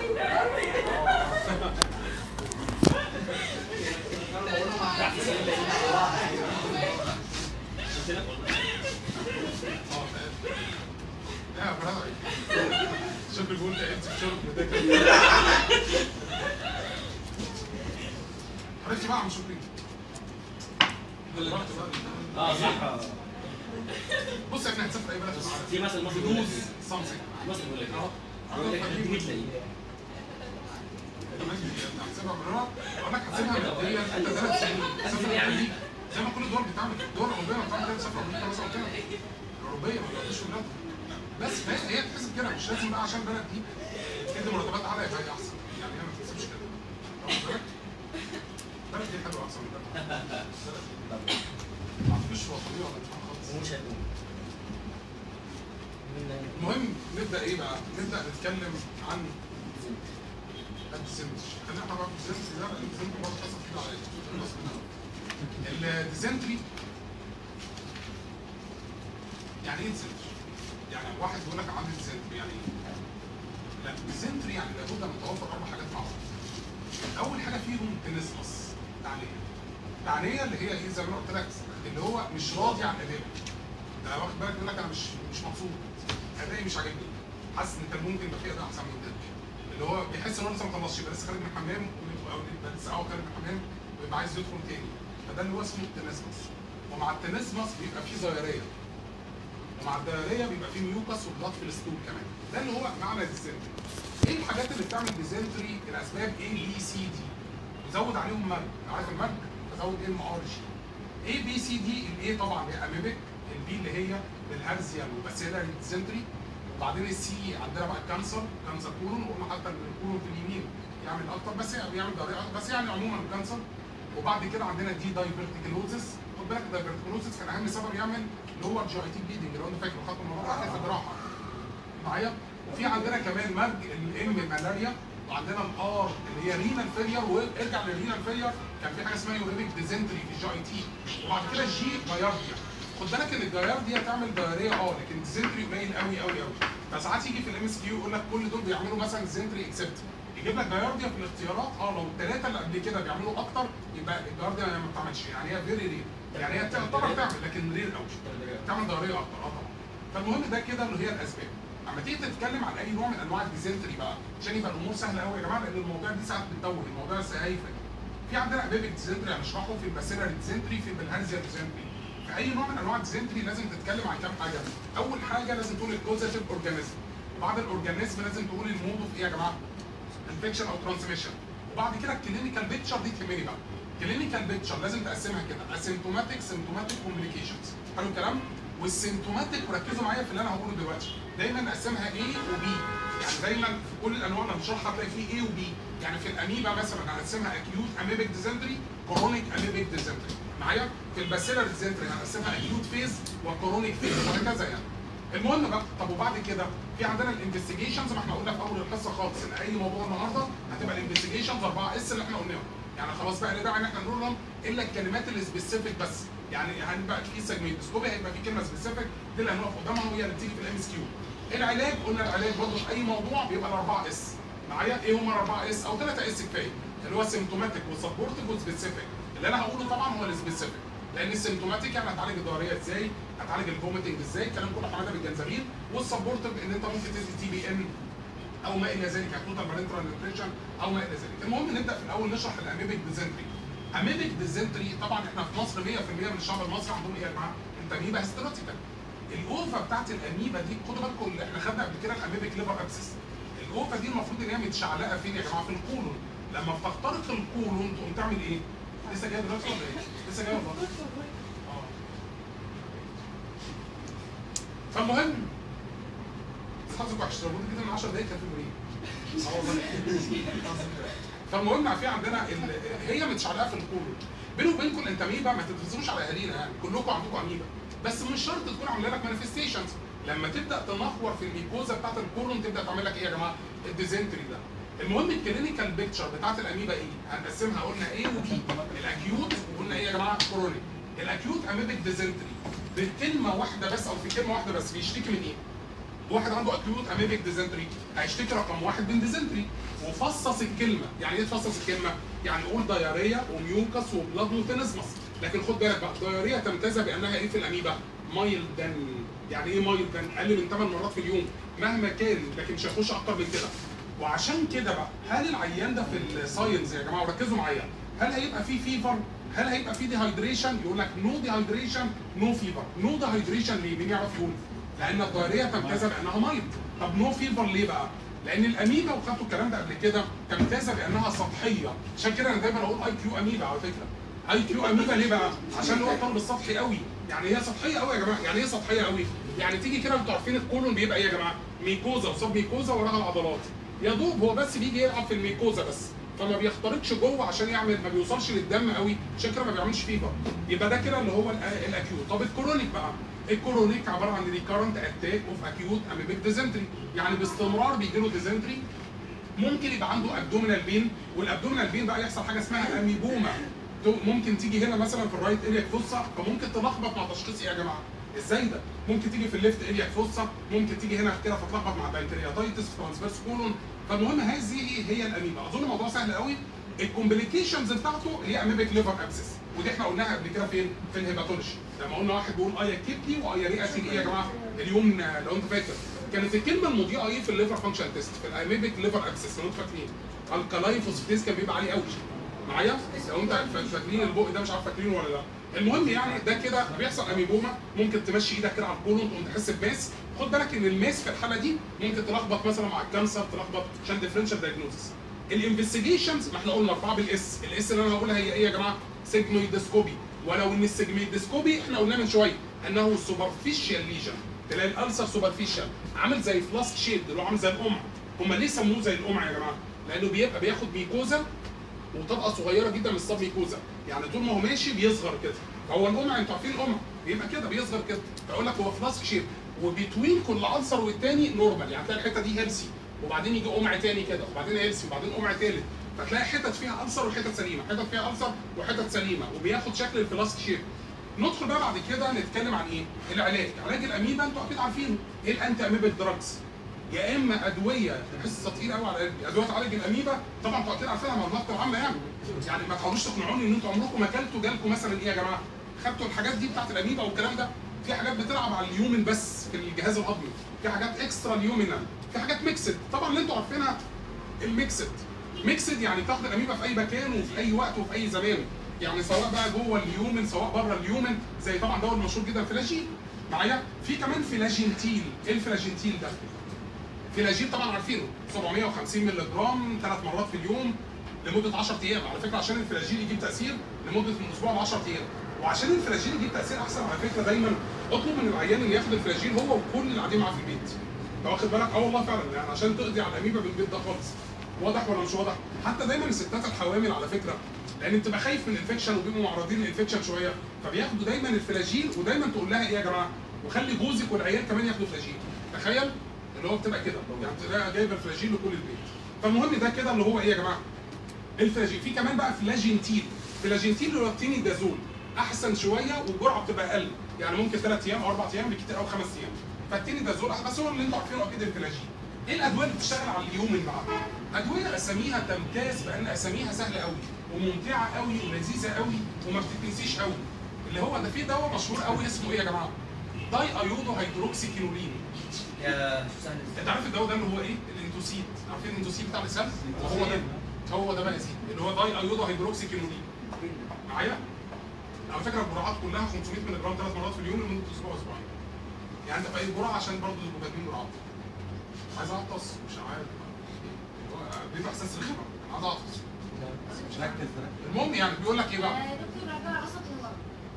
لا برافو شوف الجول ده انت شوف ده كده عرفتي بقى يا عم شكري رحت بقى. اه صح بص احنا هنسافر اي بلد في العالم في مثل مصري فلوس سامسونج مصر بيقول لك اهو بيقول لك هتيجي تلاقيه ماشي انت هتسيبها من هنا اقول لك هتسيبها مبدئيا انت ثلاث سنين سافر امريكا زي ما كل الدول بتعمل الدول الاوروبيه ما بتعمل كده تسافر امريكا مثلا كده الاوروبيه ما بيقعدوش في بلادهم بس فهي هي بتحسب كده مش لازم بقى عشان البلد دي تدي مرتبات اعلى يبقى هي احسن يعني هي ما بتحسبش كده واخد بالك؟ البلد دي حلوه احسن من البلد دي. ما فيش وطنيه ولا بتاع خالص ومش هتقوم المهم نبدا ايه بقى؟ نبدا نتكلم عن الديسنتري خلينا احنا بقى في الديسنتري ده لان الديسنتري برضه حصل كده عليا الديسنتري يعني ايه ديسنتري؟ يعني واحد بيقول لك عندي ديسنتري يعني ايه؟ لا ديسنتري يعني لابد من توفر اربع حاجات مع بعض اول حاجه فيهم تنسمس تعنيه تعنيه اللي هي ايه زي ما انا قلت لك اللي هو مش راضي عن ادائه ده واخد بالك يقول لك انا مش مش مبسوط ادائي مش عاجبني حاسس ان كان ممكن يبقى في اداء احسن من كده اللي هو بيحس ان هو لسه ما خلصش يبقى لسه خارج من الحمام او يبقى لسه اهو خارج من الحمام ويبقى عايز يدخل تاني فده اللي هو اسمه التنسمس ومع التنسمس بيبقى في زياريه ومع الدياريه بيبقى في ميوكس وبلاط في الستول كمان ده اللي هو معنى الديزنتري ايه الحاجات اللي بتعمل ديزنتري الاسباب A B C D وزود عليهم مرج عارف المرج فزود ايه الام ار جي A B C D الاي طبعا هي اميبك البي اللي هي الهرزيال وباسيلاري ديزنتري وبعدين السي عندنا بقى الكانسر كانسر كولون وقلنا حتى ان الكولون في اليمين يعمل اكتر بس يعني بيعمل ضريعه أكتر، بس يعني عموما الكانسر وبعد كده عندنا دي دايفرتيكلوزس خد بالك الدايفرتيكلوزس كان اهم سبب يعمل اللي هو الجي اي تي بليدنج لو انت فاكر خط المرض في الجراحه معايا وفي عندنا كمان مرج الام ملاريا وعندنا الار اللي هي رينال فيلير وارجع للرينال فيلير كان في حاجه اسمها يوريبيك ديزنتري في الجي اي تي وبعد كده الجي جايارديا خد بالك ان الجايارديا تعمل دايريه اه لكن الديزنتري قليل قوي قوي قوي فساعات يجي في الام اس كيو يقول لك كل دول بيعملوا مثلا ديزنتري اكسبت يجيب لك جايارديا في الاختيارات اه لو الثلاثه اللي قبل كده بيعملوا اكتر يبقى الجايارديا ما بتعملش يعني هي فيري رير يعني هي تعتبر تعمل لكن رير قوي تعمل دايريه اكتر اه طبعا فالمهم ده كده اللي هي الاسباب اما تيجي تتكلم عن اي نوع من انواع الديزنتري بقى عشان يبقى الامور سهله قوي يا جماعه لان الموضوع دي ساعات بتتوه الموضوع سهايفه في عندنا ابيبك ديزنتري هنشرحه في الباسيلاري ديزنتري في البلهارزيا ديزنتري في اي نوع من انواع الديزنتري لازم تتكلم عن كام حاجه اول حاجه لازم تقول الكوزاتيف اورجانيزم وبعد الاورجانيزم لازم تقول المود اوف ايه يا جماعه انفكشن او ترانسميشن وبعد كده الكلينيكال بيكتشر دي تهمني بقى كلينيكال بيكتشر لازم تقسمها كده اسيمتوماتيك سيمتوماتيك كومبليكيشنز حلو الكلام والسيمتوماتيك وركزوا معايا في اللي انا هقوله دلوقتي دايما نقسمها A وB يعني دايما في كل الانواع اللي هنشرحها هتلاقي فيه A وB يعني في الاميبا مثلا هنقسمها اكيوت اميبك ديزنتري كرونيك اميبك ديزنتري معايا في الباسيلر ديزنتري هنقسمها اكيوت فيز وكرونيك فيز وهكذا يعني المهم بقى طب وبعد كده في عندنا الانفستيجيشنز ما احنا قلنا في اول القصه خالص ان اي موضوع النهارده هتبقى الانفستيجيشنز 4 اس اللي احنا قلناهم يعني خلاص بقى لا داعي ان احنا نقول لهم الا الكلمات السبيسيفيك بس يعني هنبقى في سيجمنتوسكوبي هيبقى في كلمه سبيسيفيك دي اللي هنقف قدامها وهي اللي بتيجي في الام اس كيو العلاج قلنا العلاج برضه في اي موضوع بيبقى الاربعه اس معايا ايه هم الاربعه اس او ثلاثه اس كفايه اللي هو سيمتوماتيك وسبورتيف وسبيسيفيك اللي انا هقوله طبعا هو السبيسيفيك لان السيمتوماتيك يعني هتعالج الدوريه ازاي هتعالج الفوميتنج ازاي الكلام كله حماده بالجنزبيل والسبورتيف ان انت ممكن تدي تي بي ان او ما الى ذلك يعني توتال بارنترال نيوتريشن او ما الى ذلك المهم نبدا في الاول نشرح الاميبك ديزنتري اميبك ديزنتري طبعا احنا في مصر 100% من الشعب المصري عندهم ايه يا جماعه انتاميبا هيستيروتيكال الاوفا بتاعت الاميبا دي خدوا بالكم اللي احنا خدنا قبل كده الاميبك ليفر ابسس الاوفا دي المفروض ان هي متشعلقه فين يا جماعه في الكولون لما بتخترق الكولون تقوم تعمل ايه؟ لسه جايه دلوقتي ولا ايه؟ لسه جايه والله اه فالمهم حظك وحش لو كنت كده من 10 دقايق كان في ايه؟ اه والله فالمهم في عندنا ال... هي متشعلقه في الكولون بيني وبينكم الانتاميبا ما تتفزوش على اهالينا يعني كلكم عندكم اميبا بس مش شرط تكون عامله لك مانيفستيشنز لما تبدا تنخور في الميكوزا بتاعت الكولون تبدا تعمل لك ايه يا جماعه؟ الديزنتري ده المهم الكلينيكال بيكتشر بتاعت الاميبا ايه؟ هنقسمها قلنا ايه وبي الاكيوت وقلنا ايه يا جماعه؟ كرونيك الاكيوت اميبك ديزنتري بكلمه واحده بس او في كلمه واحده بس بيشتكي من ايه؟ واحد عنده اكيوت اميبك ديزنتري هيشتكي رقم واحد من ديزنتري وفصص الكلمه يعني ايه تفصص الكلمه يعني قول دياريه وميوكس وبلاد وتنسمس لكن خد بالك بقى الدياريه تمتاز بانها ايه في الاميبا مايلدن يعني ايه مايلدن اقل من 8 مرات في اليوم مهما كان لكن مش هيخش اكتر من كده وعشان كده بقى هل العيان ده في الساينس يا جماعه وركزوا معايا هل هيبقى فيه فيفر هل هيبقى فيه ديهايدريشن يقول لك نو ديهايدريشن نو فيفر نو ديهايدريشن ليه مين يعرف يقول لان الدايريه تمتاز بانها مايلد طب نو فيفر ليه بقى لان الاميبا وخدتوا الكلام ده قبل كده تمتاز بانها سطحيه عشان كده انا دايما اقول اي كيو اميبا على فكره اي كيو اميبا ليه بقى عشان هو الطالب السطحي قوي يعني هي سطحيه قوي يا جماعه يعني ايه سطحيه قوي يعني تيجي كده انتوا عارفين الكولون بيبقى ايه يا جماعه ميكوزا وسب ميكوزا وراها العضلات يا دوب هو بس بيجي يلعب في الميكوزا بس فما بيخترقش جوه عشان يعمل ما بيوصلش للدم قوي عشان كده ما بيعملش فيبر يبقى ده كده اللي هو الأ- الاكيوت طب الكرونيك بقى الكرونيك عباره عن ريكارنت اتاك اوف اكيوت اميبيك ديزنتري يعني باستمرار بيجي له ديزنتري ممكن يبقى عنده ابدومينال بين والابدومينال بين بقى يحصل حاجه اسمها اميبوما تو- ممكن تيجي هنا مثلا في الرايت اريا فوسا فممكن تلخبط مع تشخيص ايه يا جماعه؟ ازاي ده؟ ممكن تيجي في الليفت اريا فوسا ممكن تيجي هنا كده فتلخبط مع بانكرياتايتس ترانسفيرس كولون فالمهم هذه هي الاميبا اظن الموضوع سهل قوي الكومبليكيشنز بتاعته هي اميبك ليفر ابسس ودي احنا قلناها قبل كده فين؟ في الهيباتولوجي لما قلنا واحد بيقول ايا كبدي وايا رئتي ايه يا جماعه؟ اليوم لو انت فاكر كانت الكلمه المضيئه ايه في الليفر فانكشن تيست في الاميبك ليفر ابسس لو انتوا فاكرين الكالاين فوسفيتيز كان بيبقى عالي قوي معايا لو انت فاكرين البق ده مش عارف فاكرينه ولا لا المهم يعني ده كده بيحصل اميبوما ممكن تمشي ايدك كده على الكولون تقوم تحس بماس خد بالك ان الماس في الحاله دي ممكن تلخبط مثلا مع الكانسر تلخبط عشان ديفرنشال دايجنوستس الانفستيجيشنز ما احنا قلنا اربعه بالاس الاس اللي انا هقولها هي ايه يا جماعه سيجمويدسكوبي ولو ان السيجمويدسكوبي احنا قلنا من شويه انه سوبرفيشال ليجن تلاقي الالسر سوبرفيشال عامل زي فلاسك شيد اللي هو عامل زي القمع هم ليه سموه زي القمع يا جماعه لانه بيبقى بياخد ميكوزا وطبقه صغيره جدا من الصب ميكوزا يعني طول ما هو ماشي بيصغر كده فهو القمع انتوا عارفين القمع بيبقى كده بيصغر كده فاقول لك هو فلاسك شيب وبتوين كل عنصر والتاني نورمال يعني تلاقي الحته دي هيلسي وبعدين يجي قمع تاني كده وبعدين هيلسي وبعدين قمع تالت فتلاقي حتت فيها ألسر وحتت سليمه حتت فيها ألسر وحتت سليمه وبياخد شكل الفلاسك شيب ندخل بقى بعد كده نتكلم عن ايه؟ العلاج، علاج الاميبا انتوا اكيد عارفينه، ايه الانتي اميبك دراجز؟ يا اما ادويه حصه تقيله قوي على قلبي، ادويه تعالج الاميبا طبعا انتوا اكيد عارفينها معلومات عامه يعني، يعني ما تحاولوش تقنعوني ان انتوا عمركم ما اكلتوا جالكم مثلا ايه يا جماعه؟ خدتوا الحاجات دي بتاعت الاميبا والكلام ده، في حاجات بتلعب على اليومن بس في الجهاز الهضمي، في حاجات اكسترا اليومينال، في حاجات ميكسد، طبعا اللي انتوا عارفينها الميكسد ميكسد يعني تاخد الاميبا في اي مكان وفي اي وقت وفي اي زمان يعني سواء بقى جوه اليومن سواء بره اليومن زي طبعا دواء المشهور جدا فلاجين معايا في كمان فلاجينتيل ايه الفلاجينتيل ده فلاجين طبعا عارفينه 750 مللي جرام ثلاث مرات في اليوم لمده 10 ايام على فكره عشان الفلاجين يجيب تاثير لمده من اسبوع ل 10 ايام وعشان الفلاجين يجيب تاثير احسن على فكره دايما اطلب من العيان ان ياخد الفلاجين هو وكل اللي قاعدين معاه في البيت انت واخد بالك اه والله فعلا يعني عشان تقضي على الاميبا بالبيت ده خالص واضح ولا مش واضح حتى دايما الستات الحوامل على فكره لان بتبقى خايف من الانفكشن وبيبقوا معرضين للانفكشن شويه فبياخدوا دايما الفلاجين ودايما تقول لها ايه يا جماعه وخلي جوزك والعيال كمان ياخدوا فلاجين تخيل اللي هو بتبقى كده يعني تلاقيها جايبه الفلاجين لكل البيت فالمهم ده كده اللي هو ايه يا جماعه الفلاجين في كمان بقى فلاجينتيل فلاجينتيل اللي هو التينيدازول احسن شويه والجرعه بتبقى اقل يعني ممكن ثلاث ايام او اربع ايام بكتير او خمس ايام فالتينيدازول بس هو اللي انتوا عارفينه اكيد الفلاجين ايه الادويه اللي بتشتغل على اليومن بقى؟ ادويه اساميها تمتاز بان اساميها سهله قوي وممتعه قوي ولذيذه قوي وما بتتنسيش قوي اللي هو ده في دواء مشهور قوي اسمه ايه يا جماعه؟ داي ايودو هيدروكسي كينولين يا سهل انت عارف الدواء ده اللي هو ايه؟ الانتوسيد عارفين الانتوسيد بتاع اللسان؟ هو ده هو ده بقى يا سيدي اللي هو داي ايودو هيدروكسي كينولين معايا؟ على فكره الجرعات كلها 500 مللي جرام ثلاث مرات في اليوم لمده اسبوع اسبوعين يعني انت في اي جرعه عشان برضه تبقوا بادئين جرعات عايز اعطس مش عارف هو بيبقى احساس رخم انا عايز اعطس مش ركز المهم يعني بيقول لك ايه بقى آه، دكتور عبارة عصب الورق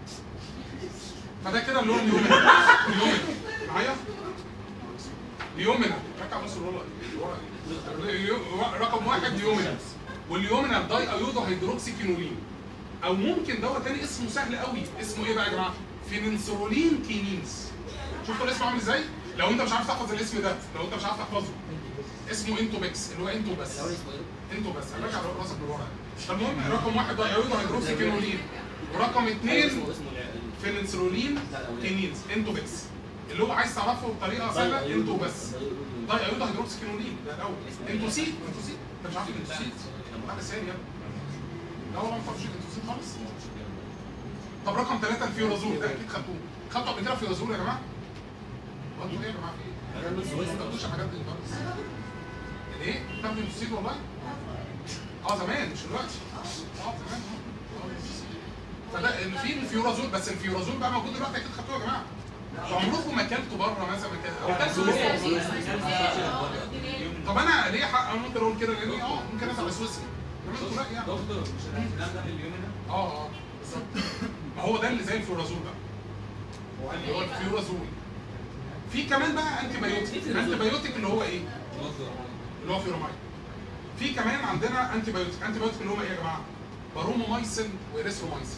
فده كده اللي هو اليومنا اليومنا معايا اليومنا ركع بص الورقه الورقه دي. اليو- رقم واحد اليومنا واليومنا داي ايودو هيدروكسي كينولين او ممكن دواء تاني اسمه سهل قوي اسمه ايه بقى يا جماعه فيننسولين كينينز شفتوا الاسم عامل ازاي لو انت مش عارف تحفظ الاسم ده لو انت مش عارف تحفظه اسمه انتوبكس اللي هو انتو بس الاول اسمه ايه؟ انتوا بس هرجع راسك بالورقه فالمهم رقم واحد داي ايودو هيدروكسي كينولين ورقم أيوة، اثنين اسمه اسمه الع- فيننسولين بتاع الأولاد. كينينز انتوبكس اللي هو عايز تعرفه بطريقه سهله انتوا بس طيب ايوه هيدروكس كينولين ده الاول انتوسيد انتوسيد انت مش عارف الانتوسيد لا بس ثاني يا ابني لا والله ما تعرفش الانتوسيد خالص طب رقم ثلاثة الفيورازول ده اكيد خدتوه خدتوا قبل كده فيورازول يا جماعه؟ خدتوا ايه يا جماعه في ايه؟ ما خدتوش الحاجات دي خالص الايه؟ بتاخدوا انتوسيد والله؟ اه زمان مش دلوقتي اه زمان اه فده إن في الفيورازول بس الفيورازول بقى موجود دلوقتي اكيد خدتوه يا جماعه عمركم ما اكلتوا بره مثلا مكان- او اكلتوا طب انا ليه حق انا ممكن اقول كده لاني اه ممكن اسال سويسري انما انتوا لا يعني دكتور مش الكلام ده في اليوم هنا اه اه بالظبط ما هو ده اللي زي الفيورازول بقى اللي هو الفيورازول في كمان بقى انتي بايوتيك انتي بايوتيك اللي هو ايه؟ اللي هو فيرومايد في كمان عندنا انتي بايوتيك انتي بايوتيك اللي هم ايه يا جماعه؟ بارومومايسين واريثرومايسين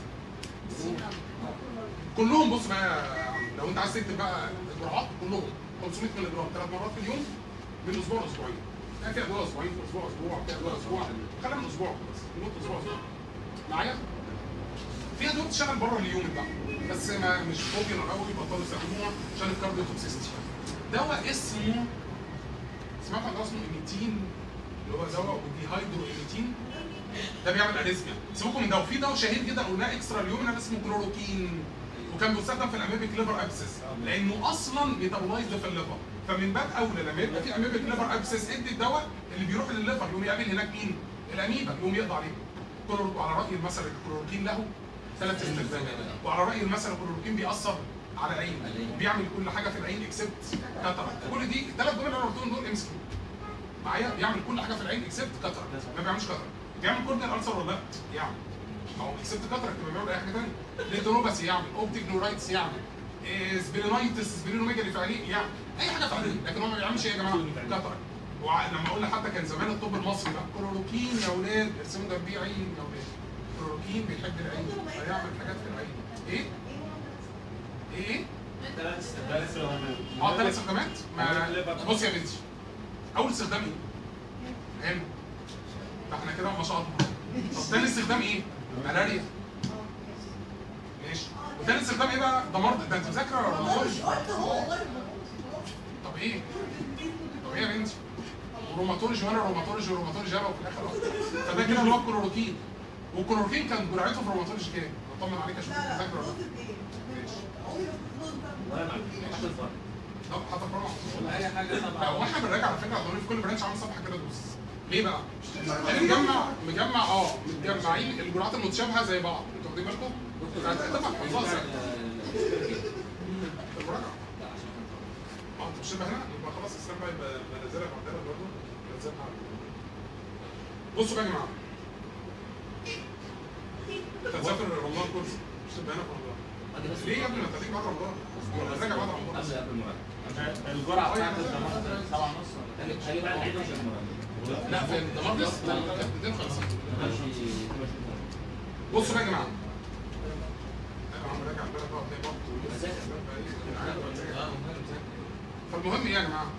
كلهم بص بقى يا عم، لو انت عايز تكتب بقى الجرعات كلهم 500 مللي جرام ثلاث مرات في اليوم من اسبوع لاسبوعين يعني في ادويه اسبوعين في اسبوع اسبوع في ادويه اسبوع خلينا من اسبوع بس نقطه اسبوع اسبوع معايا؟ في ادويه بتشتغل بره اليوم ده بس ما مش فوجن قوي بطلوا يستخدموها عشان الكارديو توكسيستي دواء اسمه سمعت عن دواء اسمه ايميتين اللي هو دواء ديهايدرو ايميتين ده بيعمل اريزميا سيبكم من ده وفي دواء شهير جدا قلناه اكسترا اليوم اسمه كلوروكين وكان بيستخدم في الاميبيك ليفر ابسس لانه اصلا ميتابولايزد في الليفر فمن باب اولى لما يبقى في اميبيك ليفر ابسس ادي الدواء اللي بيروح للليفر يقوم يقابل هناك مين؟ الاميبا يقوم يقضي عليه كلورو- وعلى راي المثل الكلوروكين له ثلاث استخدامات وعلى راي المثل الكلوروكين بيأثر على العين وبيعمل كل حاجه في العين اكسبت كاتاراكت كل دي الثلاث دول اللي انا قلتهم دول امسكوا معايا بيعمل كل حاجه في العين اكسبت كاتاراكت ما بيعملش كاتاراكت بيعمل كورنيال السر ولا لا؟ يعمل او اكسبت كاتاراكت ما بيعمل اي حاجه ثانيه ليتونوباسي يعمل اوبتيك نورايتس يعمل إيه، سبلينايتس سبلينوميجالي في عينيه يعمل اي حاجه في عينيه لكن هو ما بيعملش ايه يا جماعه؟ كاتاراكت وع- لما قلنا حتى كان زمان الطب المصري بقى كلوروكين يا اولاد ارسموا جنبيه عين يا اولاد كلوروكين بيحب العين فيعمل حاجات في العين ايه؟ ايه ايه؟ اه ثلاث استخدامات ما بص يا بنتي اول استخدام ايه؟ هنا ده احنا كده ما شاء الله طب ثاني استخدام ايه؟ ملاريا ماشي وثاني استخدام ايه بقى؟ ده مرض ده انت مذاكره ولا ما قلتش؟ طب ايه؟ طب ايه يا بنتي؟ روماتولوجي وانا روماتولوجي وروماتولوجي يابا وفي الاخر أهو. فده كده اللي هو الكلوروكين والكلوروكين كان جرعته في الروماتولوجي كام؟ اطمن عليك اشوف انت مذاكره ولا لا طب حتى برا اي حاجه لا طبعا هو احنا بنراجع على فكره هتقولي في كل برانش عامل صفحه كده دوس ليه بقى؟ لان مجمع مجمع اه مجمعين الجرعات المتشابهه زي بعض انتوا واخدين بالكم؟ هتبقى حفاظ المراجعه اه انت مش شبه هنا يبقى خلاص الاسلام بقى يبقى يبقى نازلها معدله برضه نزلها بصوا بقى يا جماعه انت هتسافر رمضان كورس مش تبقى هنا في رمضان ليه يا ابني ما انت هتيجي بعد رمضان؟ ولا هتراجع بعد رمضان قبل قبل المراجعه الجرعه بتاعت الدمار سبعة ونص هاجي بعد العيد مش المراجعه لا في الدمردس كانت 250 بصوا بقى يا جماعه انا عم راجع البلد بقى تلاقي برضه فالمهم ايه يا جماعه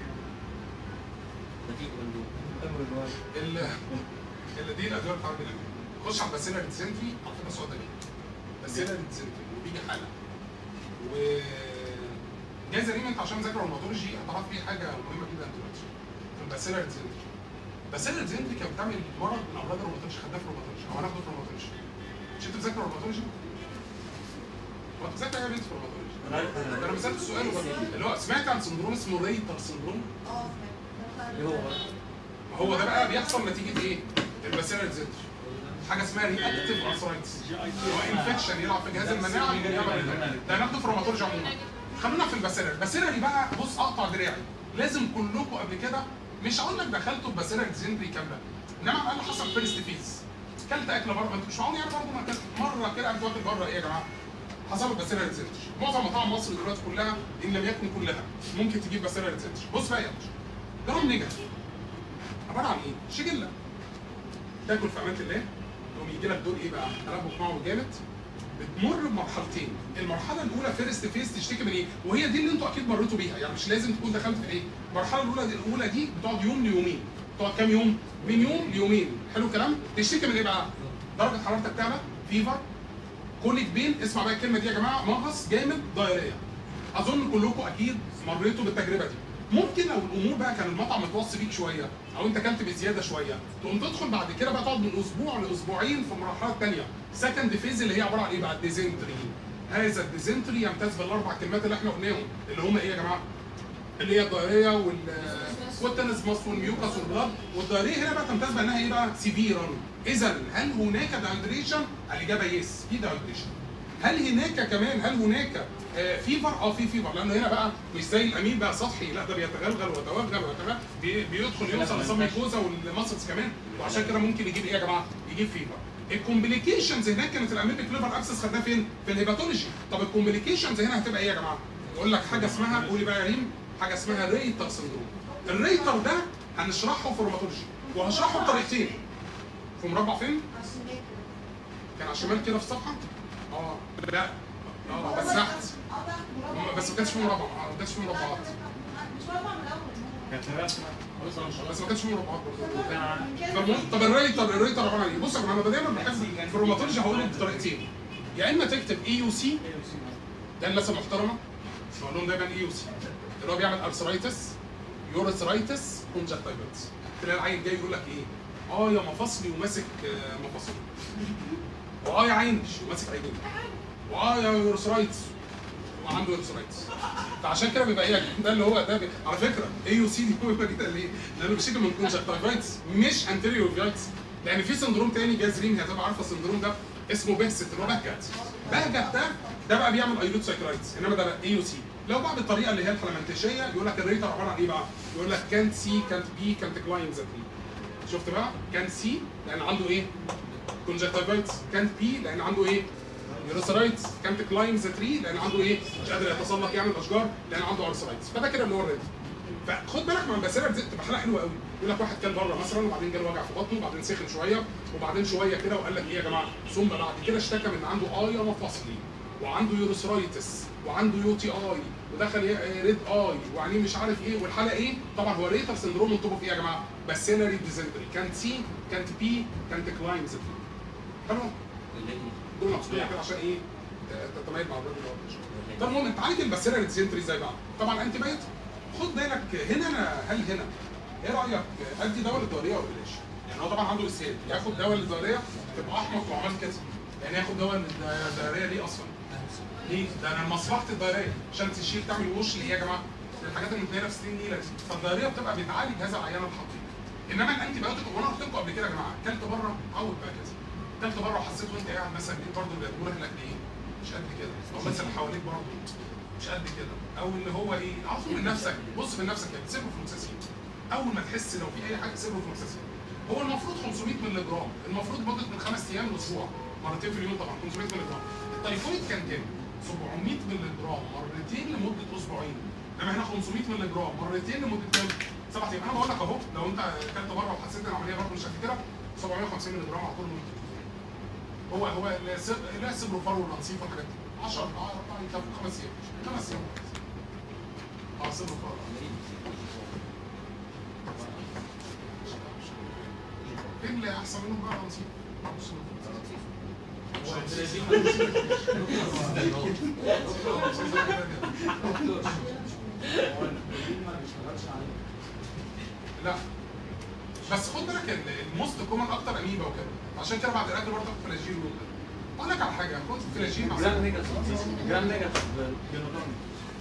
ال ال دي الادويه بتاعت الامين خش على الباسيلا ريتسنتري على فكره السؤال ده جه باسيلا ريتسنتري وبيجي حاله و جايز ريم انت عشان مذاكر روماتولوجي هتعرف فيه حاجه مهمه جدا دلوقتي في الباسيلا ريتسنتري الباسيلا ريتسنتري كانت بتعمل مرض من امراض الروماتولوجي خدناه في الروماتولوجي او هناخده في الروماتولوجي مش انت بتذاكر روماتولوجي؟ هو انت بتذاكر ايه يا بنت في الروماتولوجي؟ ده انا بسالت السؤال وبس اللي هو سمعت عن سندروم اسمه ريتر سندروم ايه هو بقى؟ هو ده بقى بيحصل نتيجه ايه؟ الباسيلا ريزنتري حاجه اسمها رياكتيف ارثرايتس هو انفكشن يلعب في جهاز المناعه يعمل ده. ده هناخده في الروماتولوجي عموما خلونا في الباسيلا الباسيلا دي بقى بص اقطع دراعي لازم كلكم قبل كده مش هقول لك دخلتوا الباسيلا ريزنتري كامله انما على الاقل حصل فيرست فيز كلت اكله بره ما انتوا مش معقول يعني برضه ما اكلت مره كده قعدت واكل بره ايه يا جماعه؟ حصل الباسيلا ريزنتري معظم مطاعم مصر دلوقتي كلها ان لم يكن كلها ممكن تجيب باسيلا ريزنتري بص بقى يا باشا جرام نجح عباره عن ايه؟ شجله تاكل في امان الله يقوم يجي لك دور ايه بقى؟ تلبك معه جامد بتمر بمرحلتين، المرحله الاولى فيرست فيس تشتكي من ايه؟ وهي دي اللي انتوا اكيد مريتوا بيها، يعني مش لازم تكون دخلت في ايه؟ المرحله الاولى دي الاولى دي بتقعد يوم ليومين، بتقعد كام يوم؟ من يوم ليومين، حلو الكلام؟ تشتكي من ايه بقى؟ درجه حرارتك تعلى، فيفر، كوليك بين، اسمع بقى الكلمه دي يا جماعه مغص جامد دايريه. اظن كلكم اكيد مريتوا بالتجربه دي ممكن لو الامور بقى كان المطعم متوصي بيك شويه او انت اكلت بزياده شويه تقوم تدخل بعد كده بقى تقعد من اسبوع لاسبوعين في المرحله الثانيه سكند فيز اللي هي عباره عن ايه بقى الديزنتري هذا الديزنتري يمتاز بالاربع كلمات اللي احنا قلناهم اللي هم ايه يا جماعه؟ اللي هي الدايريه وال والتنس مص والميوكس والبلاد والدايريه هنا بقى تمتاز بانها ايه بقى؟ سيفيرا اذا هل هناك دايدريشن؟ الاجابه يس في دايدريشن هل هناك كمان هل هناك آه، فيفر؟ اه في فيفر لانه هنا بقى مش زي الامين بقى سطحي لا ده بيتغلغل ويتوغل ويتغلغل بي- بيدخل يوصل للسميكوزا والماسلز كمان وعشان كده ممكن يجيب ايه يا جماعه؟ يجيب فيفر الكومبليكيشنز هناك كانت الاميبيك ليفر ابسس خدناها فين؟ في الهيباتولوجي طب الكومبليكيشنز هنا هتبقى ايه يا جماعه؟ يقول لك حاجه اسمها قولي بقى يا ريم حاجه اسمها ريتر سندروم الريتر ده هنشرحه في الروماتولوجي وهشرحه بطريقتين في مربع فين؟ كان على الشمال كده في الصفحه؟ اه لا اه بس تحت بس ما كانش فيه مربع آه، ما كانش فيه مربعات مش مربع من الاول كانت رسمه بس ما كانش فيه مربعات برضه كان عن- فالمهم طب الريتر الريتر عباره عن ايه؟ بص يا جماعه انا دايما بحب في الروماتولوجي هقول بطريقتين يا اما تكتب اي يو سي ده الناس المحترمه بقول لهم دايما اي يو سي اللي هو بيعمل ارثرايتس يورثرايتس كونجكتيفيتس تلاقي العيل جاي يقول لك ايه؟ اه يا مفاصلي وماسك آه، مفاصلي واه يا عينش وماسك عيني واه يا يورثرايتس وعنده يورثرايتس فعشان كده بيبقى ايه ده اللي هو ده بي... على فكره اي يو سي دي هو بيبقى كده ليه؟ لانه بيشتكي من كونجكتيفيتس مش انتيريور فيتس لان في سندروم تاني جاز ريم هتبقى عارفه السندروم ده اسمه بهست اللي هو بهجت بهجت ده ده بقى بيعمل ايلوت سايكلايتس انما ده اي يو سي لو بقى بالطريقه اللي هي الفلامنتيشيه يقول لك الريتر عباره عن ايه بقى؟ يقول لك كانت سي كانت بي كانت كلاين ذات شفت بقى؟ كان سي لان عنده ايه؟ كونجكتيفيتس كانت بي لان عنده ايه؟ يوريثرايتس كانت كلايم ذا تري لان عنده ايه؟ مش قادر يتسلق يعمل اشجار لان عنده ارثرايتس فده كده اللي هو الريتر فخد بالك من البسيره دي تبقى حاله حلوه قوي يقول لك واحد كان بره مثلا وبعدين جاله وجع في بطنه وبعدين سخن شويه وبعدين شويه كده وقال لك ايه يا جماعه ثم بعد كده اشتكى من عنده ايا مفاصلي وعنده يوريثرايتس وعنده يو تي اي ودخل ي- ريد اي وعينيه مش عارف ايه والحاله ايه طبعا هو ريتر سندروم من طبق ايه يا جماعه باسيلاري ديزنتري كانت سي كانت بي كانت كلاين زفري تمام دول مقصودين كده عشان ايه ت- تتميز مع الراجل اللي هو بيشرب. طب المهم انت عالج الباسيلاري ديزنتري ازاي بقى طبعا انتي بايوتيك خد بالك هنا انا هل هنا ايه رايك ادي دواء للدوريه ولا بلاش؟ يعني هو طبعا عنده اسهال ياخد دواء للدوريه تبقى احمق لو عملت كده يعني ياخد دواء للدوريه ليه اصلا؟ ليه؟ ده انا مصلحه الدوريه عشان تشيل تعمل وش اللي هي يا جماعه الحاجات اللي متنيله في سنين نيله دي فالدوريه بتبقى بتعالج هذا العيان الحقيقي انما الانتي بايوتيك وانا قلت لكم قبل كده يا جماعه اكلت بره عود بقى كده اكلت بره وحسيت وانت قاعد مثلا لقيت برضه اللي بيقول لك ايه مش قد كده او مثلا اللي حواليك برضه مش قد كده او اللي هو ايه عارف من نفسك بص من نفسك يعني سيبه فلوكساسين اول ما تحس لو في اي حاجه سيبه فلوكساسين هو المفروض 500 مللي جرام المفروض مده من خمس ايام لاسبوع مرتين في اليوم طبعا 500 مللي جرام التايفويد كان كام 700 مللي جرام مرتين لمده اسبوعين انما هنا 500 مللي جرام مرتين لمده كام سبع ايام انا بقول لك اهو لو انت اكلت بره وحسيت ان العمليه برضه مش قد كده 750 مللي جرام على طول ممكن هو هو لا سب- لا سبروفار والانسيف والحاجات دي 10 اه انت في خمس ايام خمس ايام اه سبروفار ايه اللي احسن منهم بقى الانسيف؟ هو البروتين ما بيشتغلش عليه لا بس خد بالك ال- الموست كومن اكتر اميبا وكده عشان كده بعد الاكل برضه تاخد فلاجيل وكده اقول لك على حاجه خد فلاجيل مع جرام نيجاتيف جرام نيجاتيف بينوتون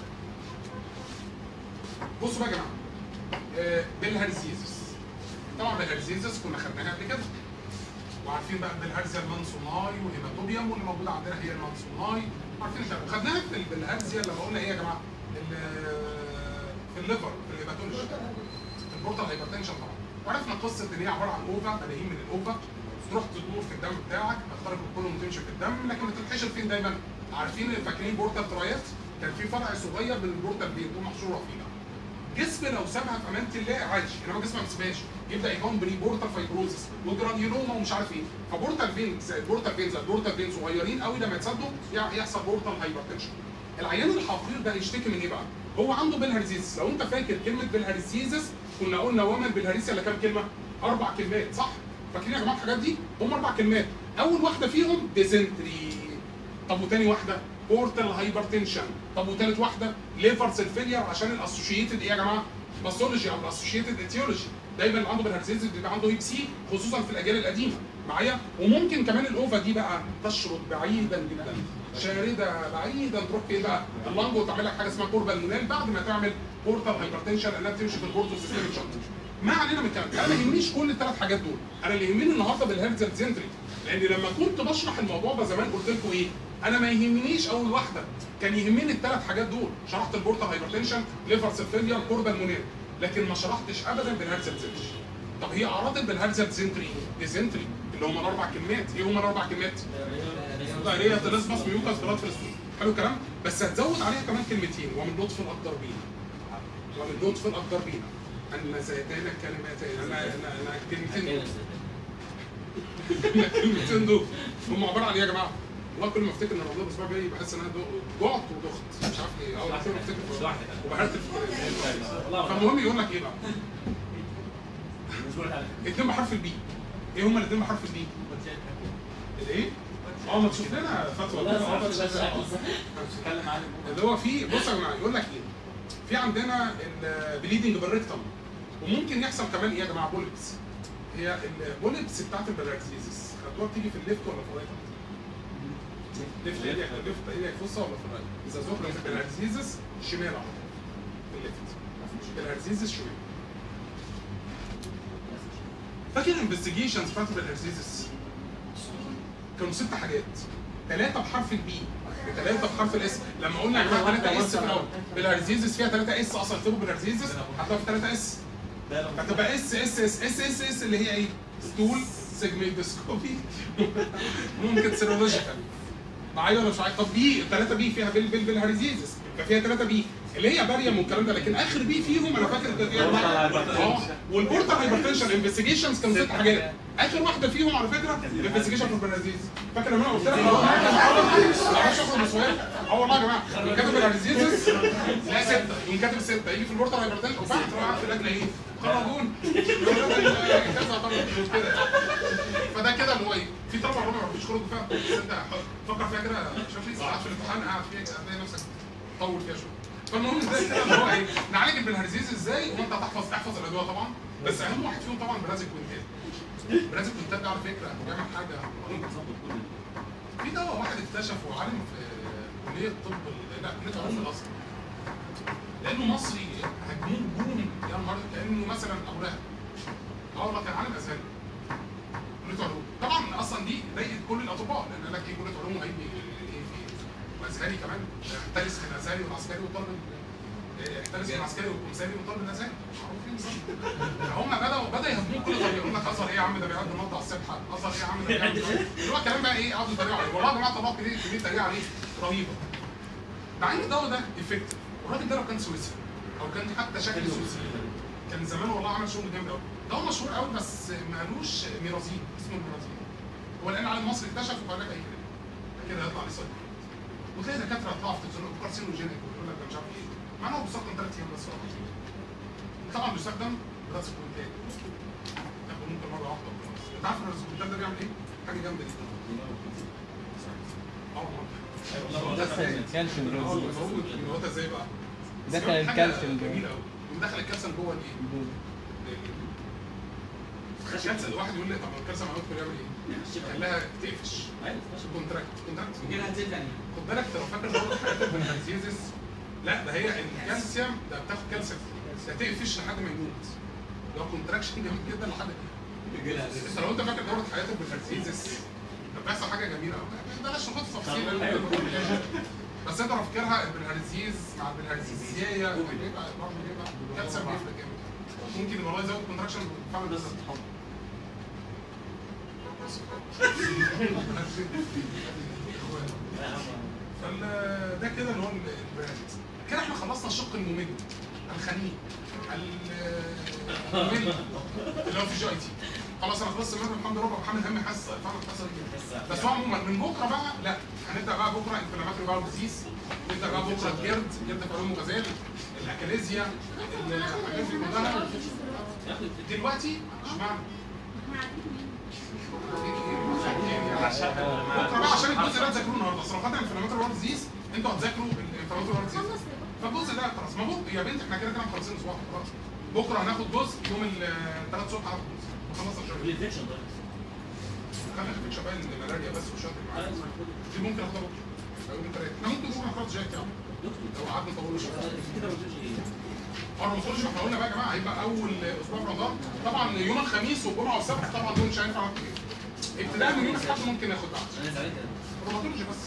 بصوا بقى يا جماعه آه، بالهرزيزس طبعا بالهرزيزس كنا خدناها قبل كده وعارفين بقى بالهرزيا المانسوناي والهيماتوبيوم واللي موجوده عندنا هي المانسوناي عارفين الكلام خدناها في ال- بالهرزيا لما قلنا ايه يا جماعه ال- في الليفر في الهيماتولوجي البورتال هايبرتنشن طبعا وعرفنا قصه ان هي عباره عن اوفا ملايين من الاوفا تروح تدور في الدم بتاعك تخترق الكولوم وتمشي في الدم لكن بتتحشر فين دايما؟ عارفين فاكرين بورتال ترايات؟ كان في فرع صغير من البورتال بين تقوم محشوره فيها جسم لو سابها في امانه الله عادي انما جسم ما بيسيبهاش يبدا يكون بري بورتال فايبروزس وجرانيولوما ومش عارف ايه فبورتال فينز البورتال فينز البورتال فينز صغيرين قوي لما يتصدوا يع- يحصل بورتال هايبرتنشن العيان الحقير ده يشتكي من ايه بقى؟ هو عنده بالهرزيزس لو انت فاكر كلمه بالهرزيزس كنا قلنا وما بالهرزيزس الا كام كلمه؟ اربع كلمات صح؟ فاكرين يا جماعه الحاجات دي؟ هم اربع كلمات اول واحده فيهم ديزنتري طب وتاني واحده بورتال هايبرتنشن طب وثالث واحده ليفر سيل فيلير عشان الاسوشيتد ايه يا جماعه؟ باثولوجي او الاسوشيتد اتيولوجي دايما اللي عنده بالهرزيز بيبقى عنده هيب سي خصوصا في الاجيال القديمه معايا وممكن كمان الاوفا دي بقى تشرد بعيدا جدا شارده بعيدا تروح في ايه بقى؟ اللنج وتعمل لك حاجه اسمها كوربال مونال بعد ما تعمل بورتال هايبرتنشن لانها بتمشي في البورتو سيستميك شنط ما علينا من الكلام انا ما يهمنيش كل الثلاث حاجات دول انا اللي يهمني النهارده بالهيرتزل سنتري لان لما كنت بشرح الموضوع ده زمان قلت لكم ايه انا ما يهمنيش اول واحده كان يهمني الثلاث حاجات دول شرحت البورتال هايبرتنشن ليفر سيفيليا كوربال مونير لكن ما شرحتش ابدا بالهيرتزل سنتري طب هي اعراض بالهيرتزل سنتري ديزنتري اللي هم الاربع كلمات ايه هم الاربع كلمات دايريه تلسبس ميوكاس بلاد فلسطين حلو الكلام بس هتزود عليها كمان كلمتين ومن لطف الاقدر بينا ومن لطف الاقدر بينا ان زيتان الكلمتين انا انا انا الكلمتين دول الكلمتين دول هم عباره عن ايه يا جماعه؟ والله كل ما افتكر ان رمضان الاسبوع الجاي بحس ان انا دو- جعت ودخت مش عارف ليه اول ما افتكر وبهرت الفكرة. فالمهم يقول لك ايه بقى؟ اتنين بحرف البي ايه هما الاثنين بحرف البي؟ الايه؟ اه ما تشوف لنا فتوى كده. اه ما تشوف لنا. بتتكلم عن اللي هو في بص يا جماعه يقول لك ايه؟ في عندنا البليدنج بالريكتم وممكن يحصل كمان ايه يا جماعه بوليبس هي البوليبس بتاعت البراكسيزس خدوها بتيجي في الليفت ولا في الرايت؟ ليفت ايديك ليفت ايديك فصه ولا في الرايت؟ اذا زهره في البراكسيزس شمال على طول. في الليفت البراكسيزس شمال فاكر الانفستيجيشنز بتاعت البراكسيزس كانوا ست حاجات ثلاثة بحرف البي ثلاثة بحرف الاس لما قلنا يا جماعة ثلاثة اس في الأول بالهرزيزس فيها ثلاثة اس أصلا اكتبوا بالهرزيزس هتلاقوا في ثلاثة اس هتبقى اس اس اس اس اس اس اللي هي ايه؟ ستول سيجميدوسكوبي ممكن سيرولوجيكال معايا ولا مش معايا؟ طب بي الثلاثة بي فيها بال بال بالهرزيزس ففيها ثلاثة بي اللي هي باريوم والكلام ده لكن اخر بي فيهم انا فاكر كانت ايه؟ اه والبورتال هايبرتنشن انفستيجيشنز كانوا ست حاجات اخر واحده فيهم على فكره الانفستيجيشن في البرازيز فاكر لما انا قلت لك هو ما اعرفش اخد السؤال اه والله يا جماعه يقوم كاتب البرازيز لا سته يقوم كاتب سته يجي في البورتال هايبرتنشن وبعد قاعد في الاكل ايه؟ خرجون كذا طبعا كده فده كده اللي هو ايه؟ في طبعا ربع ما فيش خروج فيها بس انت فكر فيها كده شوف ساعات في الامتحان قاعد فيها كده هتلاقي نفسك طول فيها شويه فالمهم ازاي كده اللي هو ايه؟ نعالج البنهرزيز ازاي وانت هتحفظ احفظ الادويه طبعا بس اهم واحد فيهم طبعا برازيل كوينتات برازيل كوينتات ده على فكره بيعمل حاجه رهيبة. في دواء واحد اكتشفه عالم في كليه الطب ال- لا كليه علوم الازهر لانه مصري هجموه هجوم يا نهار كانه مثلا ابو لهب اه والله كان عالم ازهري كليه علوم طبعا اصلا دي ضايقت كل الاطباء لان قال لك ايه كليه علوم هيجي ايه في وازهري كمان احترس من الازهري والعسكري والطالب ال- احترس من العسكري والكمساري والطالب الازهري معروفين بالظبط هم بداوا بدا يهاجموه كل طريقه يقول لك ازهر ايه يا عم ده بيقعد النهارده على السبحه ازهر ايه يا عم ده بيقعد اللي هو الكلام بقى ايه قعدوا يتريقوا عليه والله يا جماعه طلعت كميه كميه تريقه عليه رهيبه مع ان الدواء ده افكتيف والراجل ده لو كان سويسري او كان حتى شكل سويسري كان زمان والله عمل شغل جامد قوي دواء مشهور قوي بس مالوش ميرازين اسمه الميرازين هو الان عالم مصري اكتشف وقال لك اي كلام كده هيطلع لي صدق وتلاقي دكاتره يطلعوا في تلفزيون كارسينوجينيك ويقول لك ده مش عارف ايه مع انه بيستخدم ثلاث ايام بس فقط طبعا بيستخدم راس كونتاج تاخده ممكن مره واحده وخلاص انت عارف الراس كونتاج ده بيعمل ايه؟ حاجه جامده جدا اه والله دخل الكالسيوم اه جوه المفروض المواد ازاي بقى؟ دخل حاجة الكالسيوم جوه. جميله قوي ودخل الكالسيوم جوه الايه؟ الكالسيوم الواحد يقول لي طب الكالسيوم عملت بيعمل ايه؟ خلاها تقفش كونتراكت كونتراكت خد بالك لو فاكر برضه حاجات البنهارزيزس لا ده هي الكالسيوم ده بتاخد كالسيوم ده تقفش لحد ما يموت لو كونتراكشن جامد جدا لحد انت لو انت فاكر دوره حياه البنهارزيزس ده بيحصل حاجه جميله قوي بلاش نخش في تفاصيل بس انت لو فاكرها البنهارزيز مع البنهارزيزية بيبقى برضه بيبقى كالسيوم بيفرق جامد ممكن يبقى الله يزود كونتراكشن فعلا بالظبط فال ده كده اللي هو البراند كده احنا خلصنا الشق الممل الخنيق الممل اللي هو في جي اي تي خلاص انا خلصت منه الحمد لله محمد هم حاسس فعلا حصل كده بس هو عموما من بكره بقى لا هنبدا بقى بكره انفلاماتوري باول ديزيز نبدا بقى بكره الجرد جرد في علوم غزال الاكاليزيا الحاجات دي كلها دلوقتي اشمعنى؟ بكره بقى عشان الجزء ده تذاكروه النهارده اصل لو خدنا انفلاماتوري باول ديزيز انتوا هتذاكروا الانفلاماتوري هارت ديزيز خلص فالجزء ده خلاص ما بكره يا بنت احنا كده كده مخلصين الاسبوع ده خلاص بكره هناخد جزء يوم الثلاث الصبح هناخد جزء وخلصنا الشهر الانفكشن ده خلينا في شباب الملاريا بس والشهر اللي معانا دي ممكن اخدها بكره او يوم الثلاث احنا ممكن بكره نخلص جاك يا عم لو قعدنا نطول شويه كده ما قلتش ايه انا ما قلتش احنا قلنا بقى يا جماعه هيبقى اول اسبوع في رمضان طبعا يوم الخميس والجمعه والسبت طبعا دول مش هينفع ناخد فيهم. ابتداء من يوم الاحد ممكن ناخد بعد انا زعلت روماتولوجي بس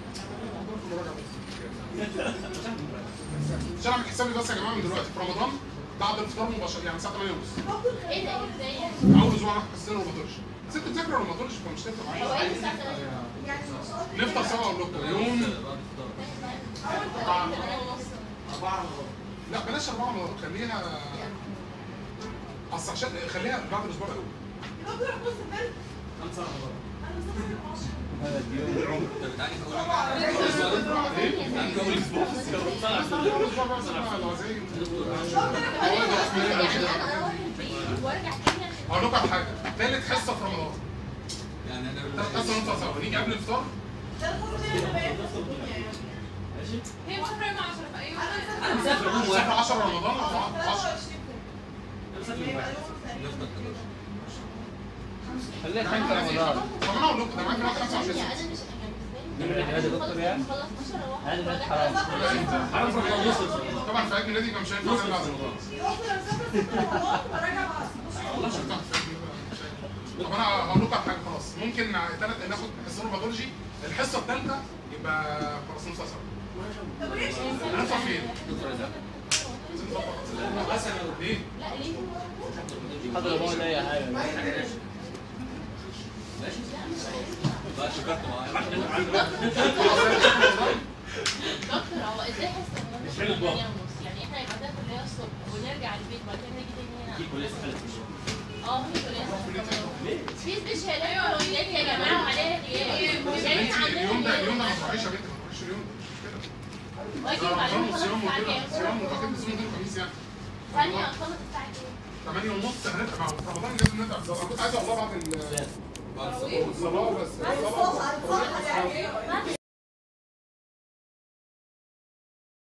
عشان اعمل حسابي بس يا جماعه من دلوقتي في رمضان بعد الفطار مباشره يعني الساعه 8 ونص ايه ده ازاي؟ اول اسبوع ناخد حصتين روماتولوجي بس انتوا بتذاكروا روماتولوجي فمش تفرق هو معايا ايه الساعة 3 يعني مش نفطر سوا اقول لكم يوم أول ثمانية ونص. أربعة رمضان لا بلاش اربعه رمضان خليها اصل عشان خليها بعد الاسبوع الاول دكتور بص بنت خمسة رمضان انا مسافر العشرة اول اسبوع بقى سنة العزايم. يعني انا اروح البيت وارجع تاني عشان هقول لكم على حاجه ثالث حصه في رمضان ثالث حصه نطلع سوا نيجي قبل الفطار ده الخروج اللي بقيت في الدنيا يعني ماشي هي مسافرة يوم 10 في اي يوم انا مسافر انا مسافر يوم الساعه واحد 10 رمضان أو 10 أنا مسافر يوم واحد خليها خمسة رمضان طب انا اقول لكم ده معاك 25 انا سنه مش نمرة هذا دكتور يعني؟ خلص 12 واحد هذا بنت حرام حرام رمضان نص طبعا في عيد ميلادي يبقى مش هينفع نرجع زي رمضان رحت انا مسافر ست رمضان وراجع بعد 16 والله مش هينفع في عيد ميلادي. طب انا هقول لكم على حاجه خلاص ممكن ثلاث ناخد حصه روماتولوجي الحصه الثالثه يبقى خلاص نص سوا طب وليش هنطلع فين؟ دكتور ازاي عايزين نظبط بس أنا ليه؟ لا ليه؟ حضر المول اي حاجه ماشي بقى شكرت معايا دكتور هو ازاي حاسه ان مش انا حلو بقى. 8 ونص يعني احنا يبقى ده كليه الصبح ونرجع البيت بعد كده نيجي تاني هنا دي كلية حالة في الشغل اه في كليه ليه؟ في سبيشالات كليات يا جماعه وعليها غياب مش هينفع انت اليوم ده اليوم ده ما عندنا تروحيش يا بنت ما تروحيش اليوم ده مش كده واجي ده بعدين رمضان خلاص وصيام الساعه وكده كام؟ صيام واكيد بصوم يوم الخميس يعني ثانية هنخلص الساعة كام؟ 8 ونص هنبقى مع في رمضان لازم نبدا انا كنت عايز والله بعد ال- بعد الصبح الصلاه بس عايز الصلاه صوت عايز صوت يعني بعد